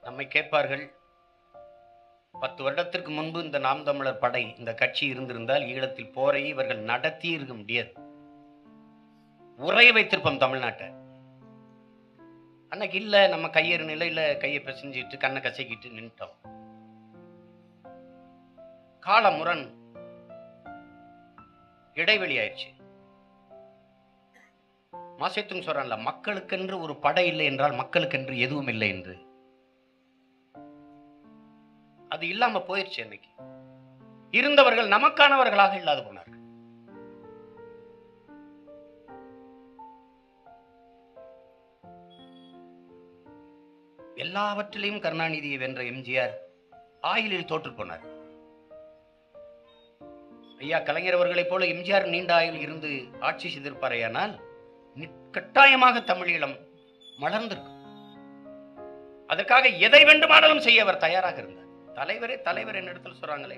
நம்மை கேட்பார்கள் பத்து வருடத்திற்கு முன்பு இந்த நாம் தமிழர் படை இந்த கட்சி இருந்திருந்தால் ஈழத்தில் போரை இவர்கள் நடத்தி இருக்க முடியாது உரைய வைத்திருப்போம் தமிழ்நாட்டை அன்னைக்கு இல்ல நம்ம கையேறு நிலையில கையை பிசைஞ்சிட்டு கண்ணை கசக்கிட்டு நின்ட்டோம் கால முரண் இடைவெளி ஆயிடுச்சு மாசேத்துங்க சொல்றான்ல மக்களுக்கென்று ஒரு படை இல்லை என்றால் மக்களுக்கென்று எதுவும் இல்லை என்று அது இல்லாம போயிடுச்சு இன்னைக்கு இருந்தவர்கள் நமக்கானவர்களாக இல்லாது போனார்கள் எல்லாவற்றிலையும் கருணாநிதியை வென்ற எம்ஜிஆர் ஆயிலில் தோற்று போனார் ஐயா கலைஞர் அவர்களைப் போல எம்ஜிஆர் நீண்ட ஆயுள் இருந்து ஆட்சி செய்திருப்பாரையானால் நி- கட்டாயமாக தமிழீழம் மலர்ந்திருக்கும் அதற்காக எதை வேண்டுமானாலும் செய்ய அவர் தயாராக இருந்தார் தலைவரே தலைவர் என்னிடத்தில் சொல்றாங்களே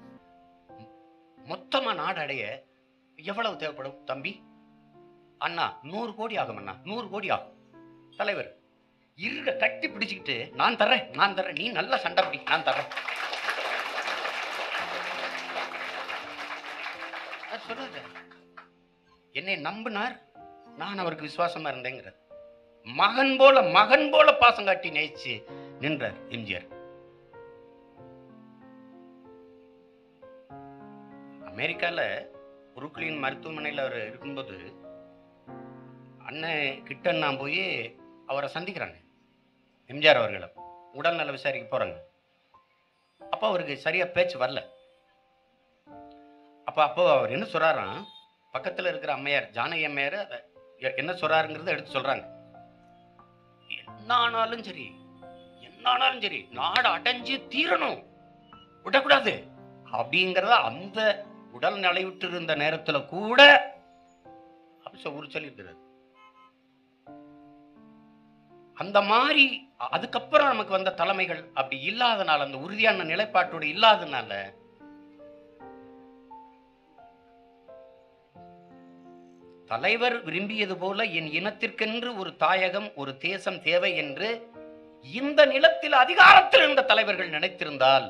மொத்தமா நாடு அடைய எவ்வளவு தேவைப்படும் தம்பி அண்ணா நூறு கோடி ஆகும் அண்ணா நூறு கோடி ஆகும் தலைவர் இருக கட்டி பிடிச்சுக்கிட்டு நான் தர்றேன் நான் தர்றேன் நீ நல்ல சண்டை பிடி நான் தர்றேன் அது சொல்றாரு என்னை நம்பினார் நான் அவருக்கு விசுவாசமா இருந்தேங்கிறார் மகன் போல மகன் போல பாசம் காட்டி நேசிச்சு நின்றார் எம்ஜிஆர் அமெரிக்கால புருக்லின் மருத்துவமனையில் அவர் இருக்கும்போது அண்ணன் கிட்ட நான் போய் அவரை சந்திக்கிறாங்க எம்ஜிஆர் அவர்களை உடல்நல விசாரிக்க போறாங்க அப்போ அவருக்கு சரியா பேச்சு வரல அப்போ அப்போ அவர் என்ன சொல்றாராம் பக்கத்துல இருக்கிற அம்மையார் ஜானகி அம்மையார் அத எ- என்ன சொல்றாருங்கிறத எடுத்து சொல்றாங்க என்ன ஆனாலும் சரி என்ன ஆனாலும் சரி நாடு அடைஞ்சு தீரணும் விடக்கூடாது அப்படிங்கிறத அந்த உடல் நலைவிட்டு இருந்த நேரத்துல கூட அப்படி சொ- ஒரு சொல்லியிருக்கிறார் அந்த மாதிரி அ- அதுக்கப்புறம் நமக்கு வந்த தலைமைகள் அப்படி இல்லாதனால அந்த உறுதியான நிலைப்பாட்டோடு இல்லாதனால தலைவர் விரும்பியது போல என் இனத்திற்கென்று ஒரு தாயகம் ஒரு தேசம் தேவை என்று இந்த நிலத்தில் அதிகாரத்தில் இருந்த தலைவர்கள் நினைத்திருந்தால்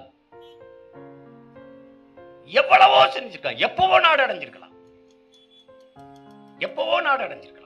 எவ்வளவோ செஞ்சிருக்கலாம் எப்பவோ நாடு அடைஞ்சிருக்கலாம் எப்பவோ நாடு அடைஞ்சிருக்கலாம்